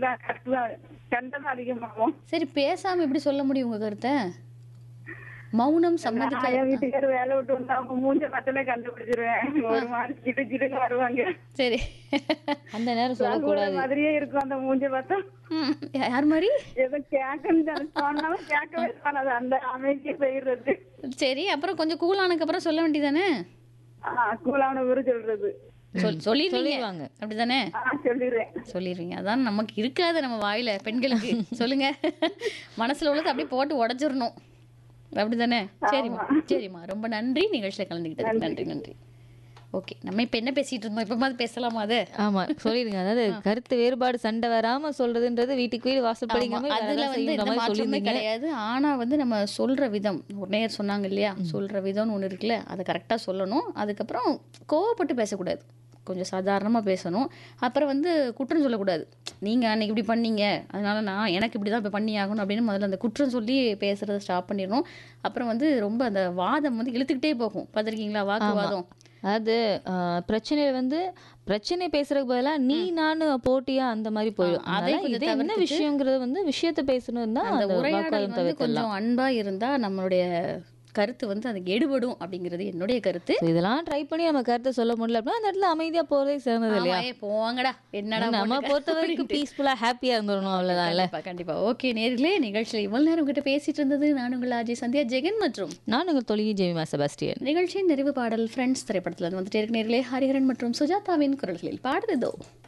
தான் கரெக்ட் தான் சண்டை தான் அதிகமாகும் சரி பேசாம எப்படி சொல்ல முடியும் உங்க கருத்தை மௌனம் நான் சம்மதிக்க என் வீட்டுக்காரர் வேலை விட்டு வந்தா அவங்க மூஞ்ச பார்த்தாலே கண்டுபிடிச்சிருவேன் ஒரு மாதிரி கிட்டு கிட்டுன்னு வருவாங்க சரி அந்த நேரம் கூட சொல்லக்கூடாது மாதிரியே இருக்கும் அந்த மூஞ்ச பார்த்தா ம், யார் மாதிரி ஏதோ கேட்கணும் சொன்னாலும் கேட்கவே தோணாது அந்த அமைதியை போயிடுறது சரி அப்புறம் கொஞ்சம் கூலானதுக்கு அப்புறம் சொல்ல வேண்டியதானே கூலான ஊரு சொல்றது சொல் சொல்லிடுவீங்க சொல்லிடுவாங்க. அப்படிதானே ஆ சொல்லிடுறேன் சொல்லிடுவீங்க அதான் நமக்கு இருக்காது நம்ம வாயில பெண்களுக்கு சொல்லுங்க மனசுல உள்ளது அப்படியே போட்டு உடைச்சிடணும் அப்படிதானே சரிம்மா சரிம்மா ரொம்ப நன்றி நிகழ்ச்சியில் கலந்துக்கிட்டது நன்றி நன்றி ஓகே நம்ம இப்ப என்ன பேசிட்டு இருந்தோம் இப்பமாவது பேசலாமா அது ஆமா சொல்லிடுங்க அதாவது கருத்து வேறுபாடு சண்டை வராம சொல்றதுன்றது வீட்டுக்கு வீடு வாசல் படிக்கிற ஆமா, மாதிரி அதுல வேலை வந்து செய்யுன்ற எந்த மாதிரி மாற்றமே சொல்லியிருந்தீங்க கிடையாது ஆனா வந்து நம்ம சொல்ற விதம் ஒரு நேர் சொன்னாங்க இல்லையா சொல்ற விதம்னு ஒண்ணு இருக்குல்ல அதை கரெக்டா சொல்லணும் அதுக்கப்புறம் கோவப்பட்டு பேசக்கூடாது கொஞ்சம் சாதாரணமா பேசணும் அப்புறம் வந்து குற்றம் சொல்லக்கூடாது நீங்க அன்னைக்கு இப்படி பண்ணீங்க அதனால நான் எனக்கு இப்படி தான் இப்போ பண்ணி ஆகணும் அப்படின்னு முதல்ல அந்த குற்றம் சொல்லி பேசுறதை ஸ்டாப் பண்ணிடணும் அப்புறம் வந்து ரொம்ப அந்த வாதம் வந்து இழுத்துக்கிட்டே போகும் பார்த்துருக்கீங்களா வாக்குவாதம் அதாவது ஆஹ், பிரச்சனையில வந்து பிரச்சனை பேசுறதுக்கு பதிலா நீ நானு போட்டியா அந்த மாதிரி போயிடும் ஆ, அதை அதனால கொஞ்சம் இது என்ன தவிர்த்துட்டு- விஷயங்கிறது வந்து விஷயத்த பேசணும் தான் அந்த அந்த உரையாடல் வாக்குவாதம் வந்து தவிர்க்கலாம் கொஞ்சம் அன்பா இருந்தா நம்மளுடைய கருத்து வந்து அதுக்கு எடுபடும் அப்படிங்கிறது என்னுடைய கருத்து So, இதெல்லாம் ட்ரை பண்ணி நம்ம கருத்தை சொல்ல முடியல அப்படின்னா அந்த இடத்துல அமைதியா போறதே சிறந்தது இல்லையா ஆமா, ஏய், போங்கடா என்னடா நம்ம போட்டுக்க பொறுத்த வரைக்கும் பீஸ்ஃபுல்லா ஹாப்பியா இருந்துடணும் அவ்வளவுதான்ல கண்டிப்பா கண்டிப்பா ஓகே நேர்களே நிகழ்ச்சியில் இவ்வளவு நேரம் கிட்ட பேசிட்டு இருந்தது நான் உங்கள் அஜய் சந்தியா ஜெகன் மற்றும் நான் உங்கள் தொழில் ஜெமிமா செபாஸ்டியன் நிகழ்ச்சியின் நிறைவு பாடல் ஃப்ரெண்ட்ஸ் திரைப்படத்துல இருந்து வந்துட்டே இருக்கு நேர்களே ஹரிஹரன் மற்றும் சுஜாதாவின் குரல்களில் பாடுறதோ